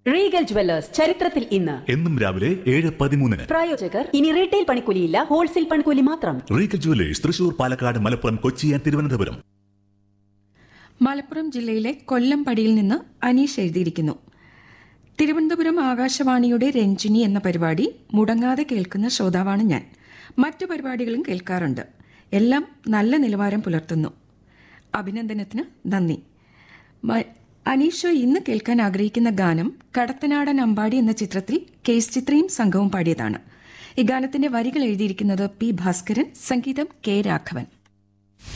Regal jewellers ചരിത്രത്തിൽ ഇന്ന് എന്നും രാവിലെ ഏഴ് പതിമൂന്നിന് പ്രായോജകർ ഇനി റീറ്റെയിൽ പണിക്കൂലിയില്ല ഹോൾസെയിൽ പണിക്കൂലി മാത്രം Regal jewellers Thrissur Palakkad Malappuram Kochi and Thiruvananthapuram Malappuram ജില്ലയിലെ കൊല്ലംപടിയിൽ നിന്ന് അനീഷ് എഴുതിയിരിക്കുന്നു തിരുവനന്തപുരം ആകാശവാണിയുടെ രഞ്ജിനി എന്ന പരിപാടി മുടങ്ങാതെ കേൾക്കുന്ന ശ്രോതാവാണ് ഞാൻ മറ്റു പരിപാടികളും കേൾക്കാറുണ്ട് എല്ലാം നല്ല നിലവാരം പുലർത്തുന്നു അഭിനന്ദനത്തിന് നന്ദി മ- അനീഷ് ഇന്ന് കേൾക്കാൻ ആഗ്രഹിക്കുന്ന ഗാനം കടത്തനാടൻ അമ്പാടി എന്ന ചിത്രത്തിൽ കേസ് ചിത്രയും സംഘവും പാടിയതാണ് ഈ ഗാനത്തിന്റെ വരികൾ എഴുതിയിരിക്കുന്നത് പി ഭാസ്കരൻ സംഗീതം കെ രാഘവൻ